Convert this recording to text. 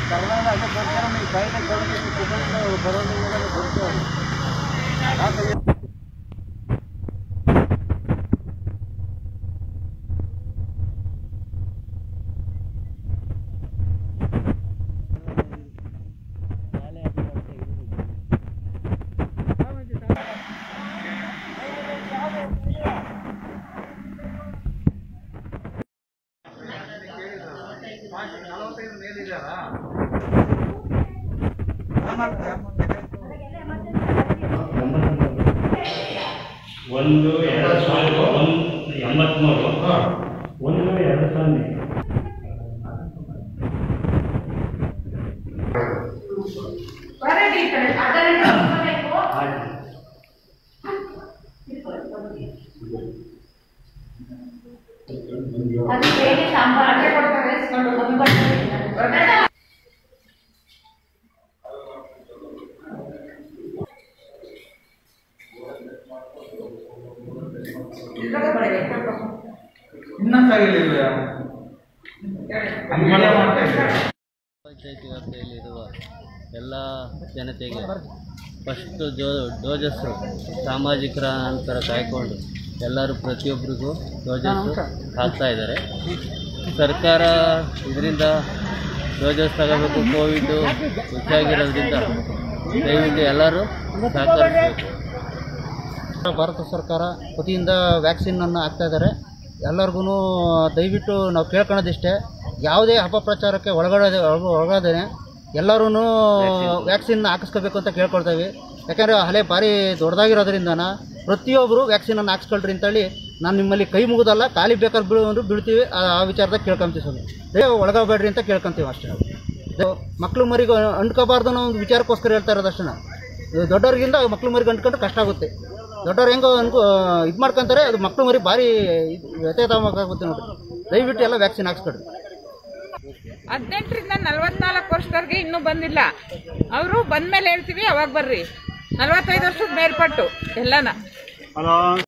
ಕರ್ನಾಟಕ ಅದೇ ಬರ್ತಾರೆ ನೀವು ಕಾಯ್ದೆ ಕೊಡಬೇಕು ಕುಟುಂಬ ಬರೋದು ಹೋಗೋದು ಬರ್ತಾರೆ ಯಾಕೆ ಒಂದು ಎರಡು ಸಾವಿರದ ಒಂದು ಎಂಬತ್ಮೂರು ಒಂದು ಎರಡು ಸೊನ್ನೆ ಆಯ್ತು ಪಂಚಾಯತಿ ವ್ಯಾಪ್ತಿಯಲ್ಲಿರುವ ಎಲ್ಲ ಜನತೆಗೆ ಫಸ್ಟ್ ಜೋ ಡೋಜಸ್ಸು ಸಾಮಾಜಿಕರ ಅಂತರ ಕಾಯ್ಕೊಂಡು ಎಲ್ಲರೂ ಪ್ರತಿಯೊಬ್ಬರಿಗೂ ಡೋಜಸ್ಸು ಹಾಕ್ತಾ ಇದ್ದಾರೆ ಸರ್ಕಾರ ಇದರಿಂದ ಡೋಜಸ್ ತಗೋಬೇಕು ಕೋವಿಡ್ ಹೆಚ್ಚಾಗಿರೋದ್ರಿಂದ ದಯವಿಟ್ಟು ಎಲ್ಲರೂ ಸಹಕರಿಸಬೇಕು ಭಾರತ ಸರ್ಕಾರ ವತಿಯಿಂದ ವ್ಯಾಕ್ಸಿನನ್ನು ಹಾಕ್ತಾ ಇದ್ದಾರೆ ಎಲ್ಲರಿಗೂ ದಯವಿಟ್ಟು ನಾವು ಕೇಳ್ಕೊಳ್ಳೋದಿಷ್ಟೇ ಯಾವುದೇ ಅಪಪ್ರಚಾರಕ್ಕೆ ಒಳಗಡೆ ಒಳಗಾದೇನೆ ಎಲ್ಲರೂ ವ್ಯಾಕ್ಸಿನ್ ಹಾಕಿಸ್ಕೋಬೇಕು ಅಂತ ಕೇಳ್ಕೊಳ್ತೇವೆ ಯಾಕಂದರೆ ಹಲೆ ಭಾರಿ ದೊಡ್ಡದಾಗಿರೋದ್ರಿಂದನ ಪ್ರತಿಯೊಬ್ಬರು ವ್ಯಾಕ್ಸಿನನ್ನು ಹಾಕ್ಸ್ಕೊಳ್ರಿ ಅಂತೇಳಿ ನಾನು ನಿಮ್ಮಲ್ಲಿ ಕೈ ಮುಗಿದಲ್ಲ ಖಾಲಿ ಬೇಕಾದ್ರೆ ಬೀಳು ಬೀಳ್ತೀವಿ ಆ ಆ ವಿಚಾರದಾಗ ಕೇಳ್ಕೊಂತೀವಿ ಸ್ವಾಮಿ ದಯವು ಒಳಗಬೇಡ್ರಿ ಅಂತ ಕೇಳ್ಕೊಂತೀವಿ ಅಷ್ಟೇ ನಾವು ಇದು ಮಕ್ಳು ಮರಿಗೆ ಅಂಟ್ಕೋಬಾರ್ದು ಅನ್ನೋ ಒಂದು ವಿಚಾರಕ್ಕೋಸ್ಕರ ಹೇಳ್ತಾ ಇರೋದು ಅಷ್ಟೇ ನಾವು. ಇದು ದೊಡ್ಡವ್ರಿಗಿಂತ ಮಕ್ಳು ಮರಿಗೆ ಅಂಟ್ಕೊಂಡ್ರೆ ಕಷ್ಟ ಆಗುತ್ತೆ ದೊಡ್ಡವ್ರು ಹೆಂಗೋ ಅನ್ಕೋ ಇದು ಮಾಡ್ಕೊಂತಾರೆ ಅದು ಮಕ್ಳು ಮರಿ ಭಾರಿ ವ್ಯತ್ಯಾಗುತ್ತೆ ನೋಡ್ರಿ ದಯವಿಟ್ಟು ಎಲ್ಲ ವ್ಯಾಕ್ಸಿನ್ ಹಾಕ್ಸ್ಕೊಡ್ರಿ ಹದಿನೆಂಟರಿಂದ ನಲವತ್ನಾಲ್ಕು ವರ್ಷದವ್ರಿಗೆ ಇನ್ನೂ ಬಂದಿಲ್ಲ ಅವರು ಬಂದ್ಮೇಲೆ ಹೇಳ್ತೀವಿ ಅವಾಗ ಬರ್ರಿ ನಲವತ್ತೈದು ವರ್ಷದ ಮೇಲ್ಪಟ್ಟು ಎಲ್ಲನ